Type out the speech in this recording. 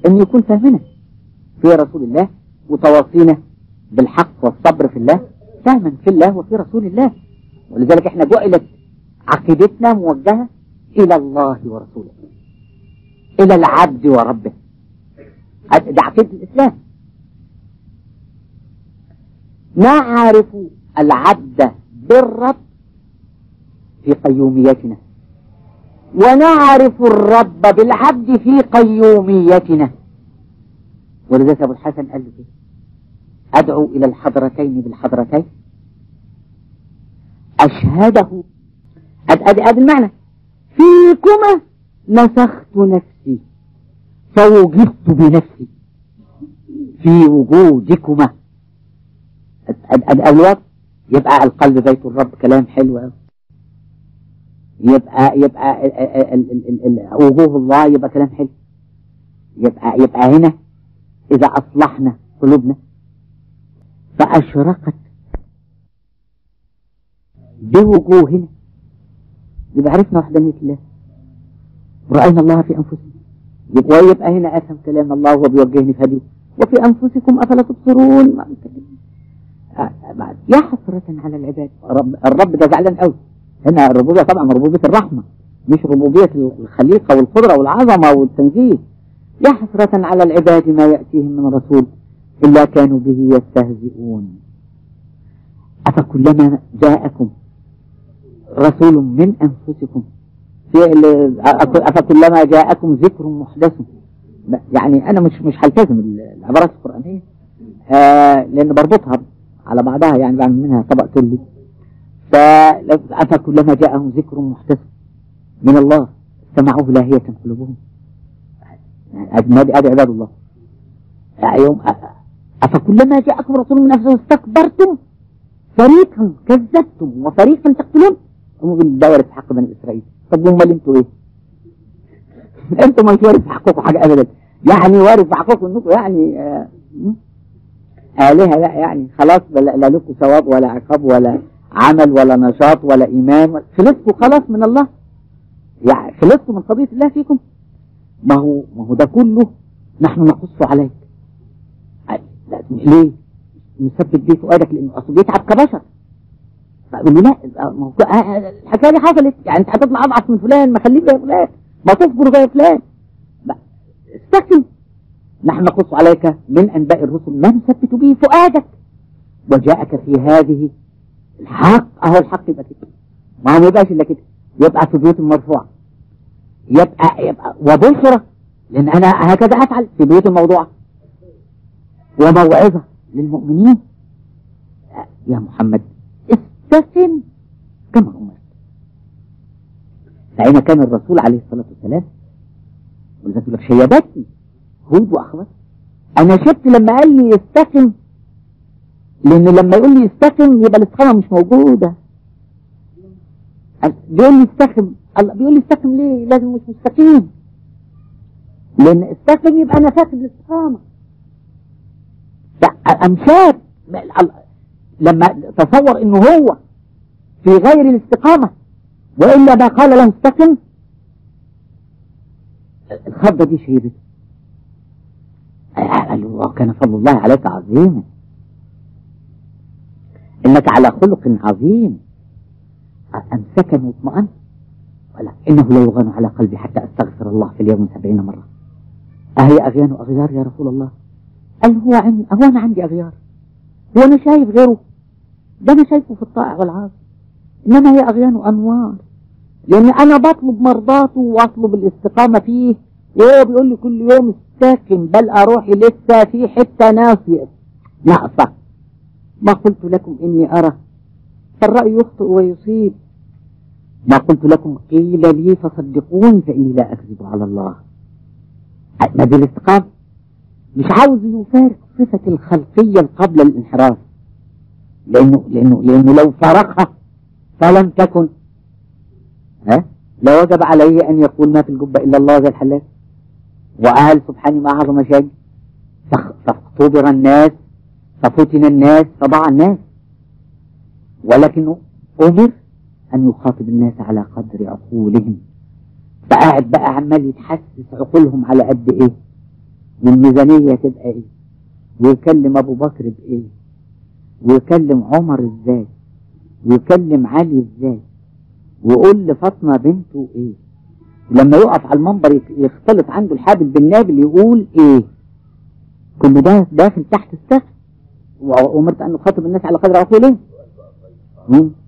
ان يكون فهمنا في رسول الله وتواصينا بالحق والصبر في الله فهما في الله وفي رسول الله ولذلك احنا جعلت عقيدتنا موجهة الى الله ورسوله الى العبد وربه ده عقيدة الاسلام نعرف العبد بالرب في قيوميتنا ونعرف الرب بالعبد في قيوميتنا ولذلك أبو الحسن قال له كده أدعو إلى الحضرتين بالحضرتين أشهده أد أد المعنى فيكما نسخت نفسي فوجدت بنفسي في وجودكما الوقت يبقى القلب بيت الرب كلام حلو قوي يبقى يبقى وجوه الله يبقى كلام حلو يبقى يبقى هنا إذا أصلحنا قلوبنا فأشرقت بوجوهنا يبقى عرفنا وحدانية الله ورأينا الله في أنفسنا ويبقى هنا أفهم كلام الله وهو بيوجهني في هديه وفي أنفسكم أفلا تبصرون يا حسرة على العباد الرب ده زعلان قوي هنا الربوبية طبعا ربوبية الرحمة مش ربوبية الخليقة والقدرة والعظمة والتنزيه يا حسرة على العباد ما يأتيهم من رسول إلا كانوا به يستهزئون أفكلما جاءكم رسول من أنفسكم في أفكلما جاءكم ذكر محدث يعني أنا مش مش هلتزم العبارات القرآنية آه لأن بربطها على بعضها يعني بعمل منها طبق كلي فأفكلما جاءهم ذكر محدث من الله سمعوه لاهية قلوبهم هذه عباد الله يوم أفكلما جاءكم رسول من أنفسكم استكبرتم فريقا كذبتم وفريقا تقتلون هم بالدورة في حق بني إسرائيل طب هم انتوا ايه انتوا ما يتوارث في حقكم حاجة أبدا يعني وارث في حقكم انكم يعني آه آلهة لا يعني خلاص لا لكم ثواب ولا عقاب ولا عمل ولا نشاط ولا إيمان خلصتوا خلاص من الله يعني خلصتوا من قضية الله فيكم ما هو ما هو ده كله نحن نقص عليك لا ليه نثبت بيه فؤادك لانه اصله بيتعب كبشر فقول له لا الحكايه دي حصلت يعني انت هتطلع اضعف من فلان ما خليك زي فلان ما تصبر زي فلان استكن نحن نقص عليك من انباء الرسل ما نثبت به فؤادك وجاءك في هذه الحق اهو الحق يبقى كده ما هو ما يبقاش الا كده يبقى في بيوت مرفوعه يبقى يبقى وبشرى لان انا هكذا افعل في بيوت الموضوعه وموعظه للمؤمنين يا محمد استسم كما امرت فأين كان الرسول عليه الصلاة والسلام ولذلك يقول لك شيبتني هود وأخوات أنا شفت لما قال لي استقم لأن لما يقول لي استقم يبقى الاستقامة مش موجودة بيقول لي استقم الله بيقول لي استقم ليه لازم مش مستقيم لأن استقم يبقى أنا فاقد الاستقامة أمشاد لما تصور انه هو في غير الاستقامة وإلا ما قال له استقم الخضة دي شيبت قال له وكان فضل الله عليك عظيما إنك على خلق عظيم أمسك مطمئن ولا إنه لا يغان على قلبي حتى أستغفر الله في اليوم سبعين مرة أهي أغيان أغيار يا رسول الله قال هو عندي هو أنا عندي أغيار هو أنا شايف غيره ده أنا شايفه في الطائع والعاصي إنما هي أغيان أنوار لأن أنا بطلب مرضاته وأطلب الاستقامة فيه وهو بيقول لي كل يوم استاكن بل أروحي لسه في حتة ناصية ناقصة ما قلت لكم إني أرى فالرأي يخطئ ويصيب ما قلت لكم قيل لي فصدقوني فإني لا أكذب على الله ما دي الاستقامة مش عاوز يفارق صفة الخلقية قبل الانحراف لأنه, لأنه, لأنه لو فارقها فلم تكن ها لوجب عليه أن يقول ما في الجبة إلا الله زي الحلاج وقال سبحانه ما أعظم شيء فاختبر الناس ففتن الناس فضاع الناس ولكنه أمر أن يخاطب الناس على قدر عقولهم فقاعد بقى عمال يتحسس عقولهم على قد إيه والميزانية تبقى ايه ويكلم ابو بكر بايه ويكلم عمر ازاي ويكلم علي ازاي ويقول لفاطمة بنته ايه ولما يقف على المنبر يك- يختلط عنده الحابل بالنابل يقول ايه كل ده داخل تحت السقف وأمرت أن أخاطب الناس على قدر عقولهم مم.